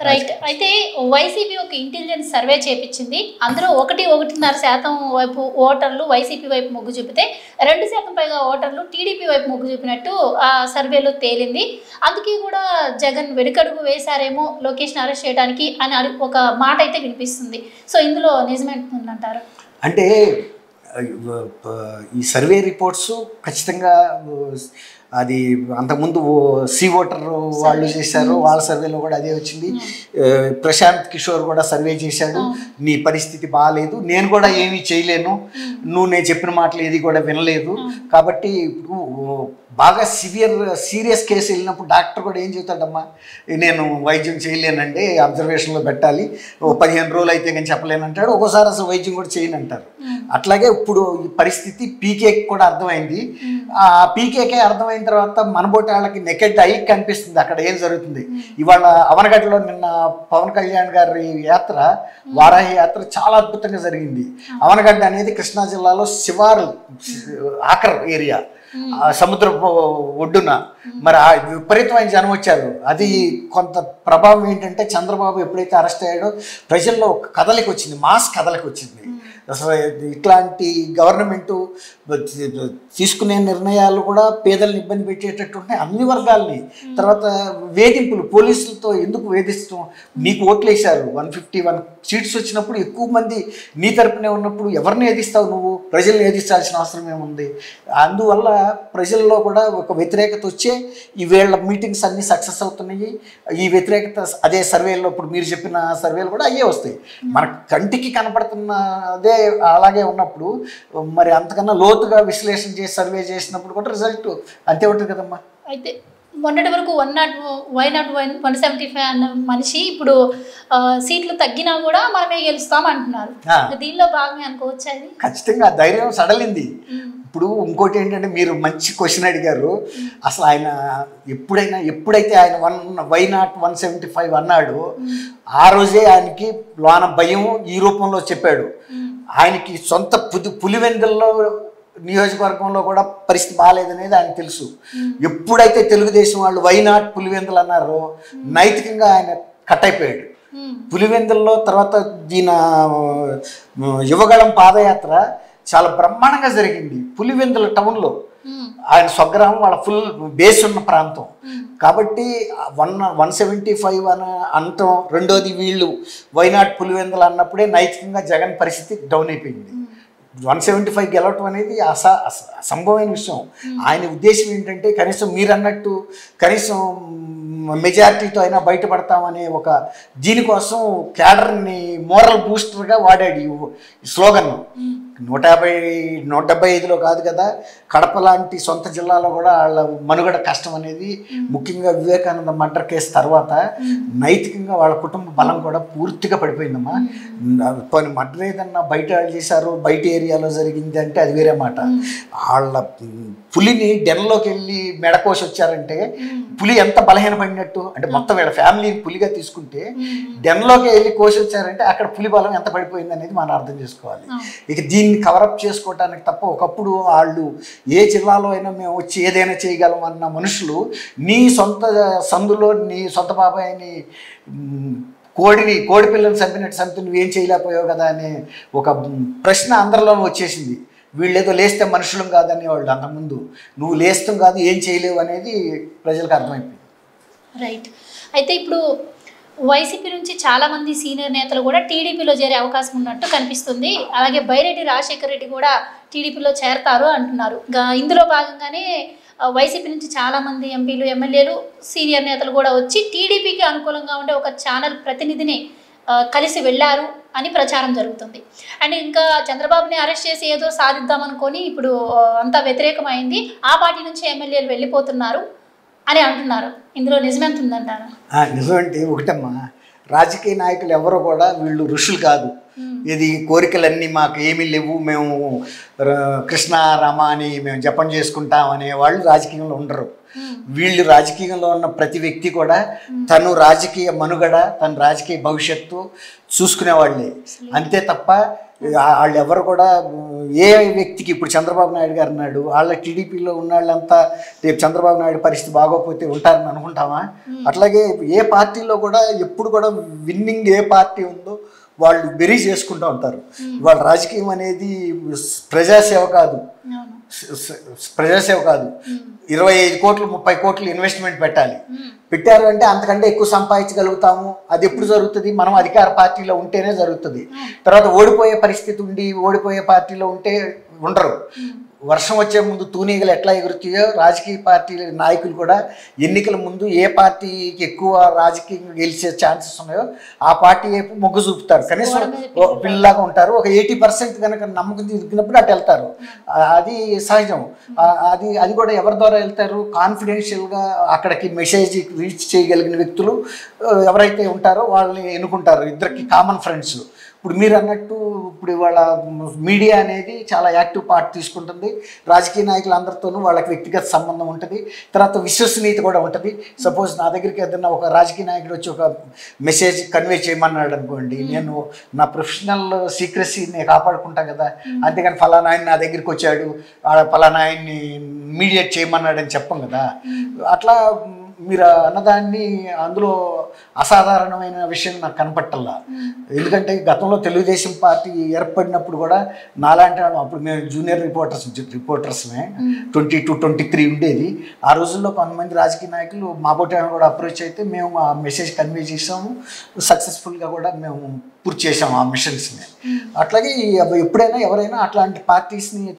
Right అయితే YCP ఒక intelligence survey చేపించింది అందులో ఒకటి ఒకటిన్నర శాతం వైపు ఓటర్లు వైసీపీ వైపు మొగ్గు చూపితే రెండు శాతం పైగా ఓటర్లు టీడీపీ వైపు మొగ్గు చూపినట్టు ఆ సర్వేలో తేలింది అందుకే కూడా జగన్ వెనుకడుగు వేశారేమో లోకేష్ని అరెస్ట్ చేయడానికి అని అడు- ఒక మాట అయితే వినిపిస్తుంది సో ఇందులో నిజమేంటుందంటారు అంటే ఆ, ఈ సర్వే రిపోర్ట్స్ ఖచ్చితంగా అది అంతకుముందు ఓ- సి ఓటర్ వాళ్ళు చేశారు వాళ్ళ సర్వేలో కూడా అదే వచ్చింది ఆ, ప్రశాంత్ కిషోర్ కూడా సర్వే చేశాడు నీ పరిస్థితి బాగాలేదు నేను కూడా ఏమీ చేయలేను నువ్వు నేను చెప్పిన మాటలు ఏది కూడా వినలేదు కాబట్టి ఇప్పుడు ఓ, బాగా సివియర్ సీరియస్ కేసు వెళ్ళినప్పుడు డాక్టర్ కూడా ఏం చెబుతాడమ్మా నేను వైద్యం చేయలేనండి అబ్జర్వేషన్లో పెట్టాలి ఓ పదిహేను రోజులు అయితే కానీ చెప్పలేనంటాడు ఒక్కోసారి అసలు వైద్యం కూడా చేయనంటారు అట్లాగే ఇప్పుడు ఈ పరిస్థితి పీకేకి కూడా అర్థమైంది ఆ పీకేకే అర్థమైన తర్వాత మనబోటి వాళ్ళకి నెకెడ్ అయి కనిపిస్తుంది అక్కడ ఏం జరుగుతుంది ఇవాళ అవనగడ్డలో నిన్న పవన్ కళ్యాణ్ గారి యాత్ర వారాహి యాత్ర చాలా అద్భుతంగా జరిగింది అవనగడ్డ అనేది కృష్ణా జిల్లాలో శివారు ఆఖర్ ఏరియా ఆ సముద్రపు ఒడ్డున మరి ఆ విపరీతమైన జనం వచ్చారు అది కొంత ప్రభావం ఏంటంటే చంద్రబాబు ఎప్పుడైతే అరెస్ట్ అయ్యాడో ప్రజల్లో ఒక కదలిక వచ్చింది మాస్ కదలిక వచ్చింది అసలు ఇట్లాంటి గవర్నమెంట్ తీసుకునే నిర్ణయాలు కూడా పేదల్ని ఇబ్బంది పెట్టేటట్టు ఉంటాయి అన్ని వర్గాల్ని తర్వాత వేధింపులు పోలీసులతో ఎందుకు వేధిస్తాం నీకు ఓట్లు వేశారు వన్ ఫిఫ్టీ వన్ సీట్స్ వచ్చినప్పుడు ఎక్కువ మంది నీ తరపునే ఉన్నప్పుడు ఎవరిని ఏదిస్తావు నువ్వు ప్రజల్ని ఏదిస్తాల్సిన అవసరం ఏముంది అందువల్ల ప్రజల్లో కూడా ఒక వ్యతిరేకత వచ్చే ఈ వేళ మీటింగ్స్ అన్నీ సక్సెస్ అవుతున్నాయి ఈ వ్యతిరేకత అదే సర్వేలో ఇప్పుడు మీరు చెప్పిన సర్వేలు కూడా అయ్యే వస్తాయి మన కంటికి కనపడుతున్న అదే అలాగే ఉన్నప్పుడు మరి అంతకన్నా లోతుగా విశ్లేషణ చేసి సర్వే చేసినప్పుడు కూడా రిజల్ట్ అంతే ఉంటుంది కదమ్మా అయితే మొన్నటి వరకు one not why not one one seventy five అన్న మనిషి ఇప్పుడు ఆ, సీట్లు తగ్గినా కూడా మనమే గెలుస్తాం అంటున్నారు ఆ. దీనిలో భాగమే అనుకోవచ్చా ఇది ఖచ్చితంగా ఆ ధైర్యం సడలింది ఉమ్. ఇప్పుడు ఇంకోటి ఏంటంటే మీరు మంచి క్వశ్చన్ అడిగారు అసలు ఆయన ఎప్పుడైనా ఎప్పుడైతే ఆయన one why not one seventy five అన్నాడు ఆ రోజే ఆయనకి లోన భయం ఈ రూపంలో చెప్పాడు ఆయనకి సొంత పుది పులివెందుల్లో నియోజకవర్గంలో కూడా పరిస్థితి బాగాలేదనేది ఆయన తెలుసు ఎప్పుడైతే తెలుగుదేశం వాళ్ళు వై నాట్ పులివెందులు అన్నారో నైతికంగా ఆయన కట్ అయిపోయాడు ఉమ్. పులివెందుల్లో తర్వాత దీన ఆ, యువగళం పాదయాత్ర చాలా బ్రహ్మాండంగా జరిగింది పులివెందుల టౌన్లో ఉమ్. ఆయన స్వగ్రహం వాళ్ళ ఫుల్ బేస్ ఉన్న ప్రాంతం కాబట్టి వన్ వన్ సెవెంటీ ఫైవ్ అని అనటం రెండోది వీళ్ళు వైనాట్ పులివెందులు అన్నప్పుడే నైతికంగా జగన్ పరిస్థితి డౌన్ అయిపోయింది వన్ సెవెంటీ ఫైవ్ గెలవటం అనేది అస అస- అసంభవమైన విషయం ఆయన ఉద్దేశం ఏంటంటే కనీసం మీరు అన్నట్టు కనీసం మెజారిటీతో అయినా బయటపడతామనే ఒక దీనికోసం క్యాడర్ని మోరల్ బూస్టర్గా వాడాడు ఈ స్లోగన్ నూట యాభై నూట డెబ్బై ఐదులో కాదు కదా కడప లాంటి సొంత జిల్లాలో కూడా వాళ్ళ మనుగడ కష్టం అనేది ముఖ్యంగా వివేకానంద మర్డర్ కేసు తర్వాత నైతికంగా వాళ్ళ కుటుంబ బలం కూడా పూర్తిగా పడిపోయిందమ్మా కొన్ని మర్డర్ ఏదన్నా బయట వాళ్ళు చేశారు బయట ఏరియాలో జరిగింది అంటే అది వేరే మాట వాళ్ళ పులిని డెన్లోకి వెళ్ళి మెడకోసి వచ్చారంటే పులి ఎంత బలహీనపడినట్టు అంటే మొత్తం వీళ్ళ ఫ్యామిలీని పులిగా తీసుకుంటే డెన్లోకి వెళ్ళి కోసి వచ్చారంటే అక్కడ పులి బలం ఎంత పడిపోయింది అనేది మనం అర్థం చేసుకోవాలి ఇక దీన్ని కవరప్ చేసుకోవటానికి తప్ప ఒకప్పుడు వాళ్ళు ఏ జిల్లాలో అయినా మేము వచ్చి ఏదైనా చేయగలం అన్న మనుషులు నీ సొంత సందులో నీ సొంత బాబాయిని మ్, కోడిని కోడి పిల్లని చంపినట్టు చంపి నువ్వేం చేయలేకపోయావు కదా అనే ఒక మ్, ప్రశ్న అందరిలోనూ వచ్చేసింది వీళ్ళేదో లేస్తే మనుషులం కాదని వాళ్ళు అంతకుముందు నువ్వు లేస్తాం కాదు ఏం చేయలేవు అనేది ప్రజలకు అర్థమైపోయింది రైట్ అయితే ఇప్పుడు వైసీపీ నుంచి చాలా మంది సీనియర్ నేతలు కూడా టీడీపీలో చేరే అవకాశం ఉన్నట్టు కనిపిస్తుంది అలాగే బైరెడ్డి రాజశేఖర రెడ్డి కూడా టీడీపీలో చేరతారు అంటున్నారు ఇంకా ఇందులో భాగంగానే ఆ, వైసీపీ నుంచి చాలా మంది ఎంపీలు ఎమ్మెల్యేలు సీనియర్ నేతలు కూడా వచ్చి టీడీపీకి అనుకూలంగా ఉండే ఒక ఛానల్ ప్రతినిధిని ఆ, కలిసి వెళ్ళారు అని ప్రచారం జరుగుతుంది అండ్ ఇంకా చంద్రబాబుని అరెస్ట్ చేసి ఏదో సాధిద్దామనుకొని ఇప్పుడు ఆ, అంతా వ్యతిరేకమైంది ఆ పార్టీ నుంచి ఎమ్మెల్యేలు వెళ్ళిపోతున్నారు అని అంటున్నారు ఇందులో నిజమెంత ఉందంటారా ఆ, నిజమంటే ఒకటమ్మా రాజకీయ నాయకులు ఎవరు కూడా వీళ్ళు ఋషులు కాదు ఇది కోరికలన్నీ మాకు ఏమీ లేవు మేము ర- కృష్ణ రామ అని మేము జపం చేసుకుంటాం అనే వాళ్ళు రాజకీయంలో ఉండరు వీళ్ళు రాజకీయంలో ఉన్న ప్రతి వ్యక్తి కూడా తను రాజకీయ మనుగడ తన రాజకీయ భవిష్యత్తు చూసుకునే వాళ్ళే అంతే తప్ప ఆ- వాళ్ళు ఎవరు కూడా ఏ వ్యక్తికి ఇప్పుడు చంద్రబాబు నాయుడు గారు అన్నాడు వాళ్ళ టీడీపీలో ఉన్న వాళ్ళంతా రేపు చంద్రబాబు నాయుడు పరిస్థితి బాగోకపోతే ఉంటారని అనుకుంటామా అట్లాగే ఏ పార్టీలో కూడా ఎప్పుడు కూడా విన్నింగ్ ఏ పార్టీ ఉందో వాళ్ళు బెరీ చేసుకుంటూ ఉంటారు వాళ్ళ రాజకీయం అనేది ప్రజాసేవ కాదు అవును స- స- ప్రజాసేవ కాదు ఇరవై ఐదు కోట్లు ముప్పై కోట్లు ఇన్వెస్ట్మెంట్ పెట్టాలి పెట్టారు అంటే అంతకంటే ఎక్కువ సంపాదించగలుగుతాము అది ఎప్పుడు జరుగుతుంది మనం అధికార పార్టీలో ఉంటేనే జరుగుతుంది తర్వాత ఓడిపోయే పరిస్థితి ఉండి ఓడిపోయే పార్టీలో ఉంటే ఉండరు వర్షం వచ్చే ముందు తూనీగలు ఎట్లా ఎగురుతాయో రాజకీయ పార్టీ నాయకులు కూడా ఎన్నికల ముందు ఏ పార్టీకి ఎక్కువ రాజకీయంగా గెలిచే ఛాన్సెస్ ఉన్నాయో ఆ పార్టీ వైపు మొగ్గు చూపుతారు కనీసం గోడ మీద ఓ పిల్లలాగా ఉంటారు ఒక ఎయిటీ పర్సెంట్ కనుక నమ్మకం తిరిగినప్పుడు అటు వెళ్తారు ఆ, అది సహజం ఆ, అది అది కూడా ఎవరి ద్వారా వెళ్తారు కాన్ఫిడెన్షియల్గా అక్కడికి మెసేజ్ రీచ్ చేయగలిగిన వ్యక్తులు ఆ, ఎవరైతే ఉంటారో వాళ్ళని ఎన్నుకుంటారు ఇద్దరికి కామన్ ఫ్రెండ్స్ ఇప్పుడు మీరు అన్నట్టు ఇప్పుడు ఇవాళ మీడియా అనేది చాలా యాక్టివ్ పార్ట్ తీసుకుంటుంది రాజకీయ నాయకులందరితోనూ వాళ్ళకి వ్యక్తిగత సంబంధం ఉంటుంది తర్వాత విశ్వసనీయత కూడా ఉంటుంది సపోజ్ నా దగ్గరికి ఏదైనా ఒక రాజకీయ నాయకుడు వచ్చి ఒక మెసేజ్ కన్వే చేయమన్నాడు అనుకోండి నేను నా ప్రొఫెషనల్ సీక్రసీ నేను కాపాడుకుంటా కదా అంతేగాని ఫలానా ఆయన నా దగ్గరికి వచ్చాడు ఆ ఫలానా ఆయన్ని మీడియేట్ చేయమన్నాడని చెప్పం కదా అట్లా మీరు అన్నదాన్ని అందులో అసాధారణమైన విషయం నాకు కనపట్టల్లా ఎందుకంటే గతంలో తెలుగుదేశం పార్టీ ఏర్పడినప్పుడు కూడా నాలాంటి వాళ్ళం అప్పుడు మేము జూనియర్ రిపోర్టర్స్ రిపోర్టర్స్మే ట్వంటీ టు ట్వంటీ త్రీ ఉండేది ఆ రోజుల్లో కొంతమంది రాజకీయ నాయకులు మా బోటి కూడా అప్రోచ్ అయితే మేము ఆ మెసేజ్ కన్వే చేసాము సక్సెస్ఫుల్గా కూడా మేము పూర్తి చేసాము ఆ మిషన్స్ని అట్లాగే ఈ ఎప్పుడైనా ఎవరైనా అట్లాంటి పార్టీస్ని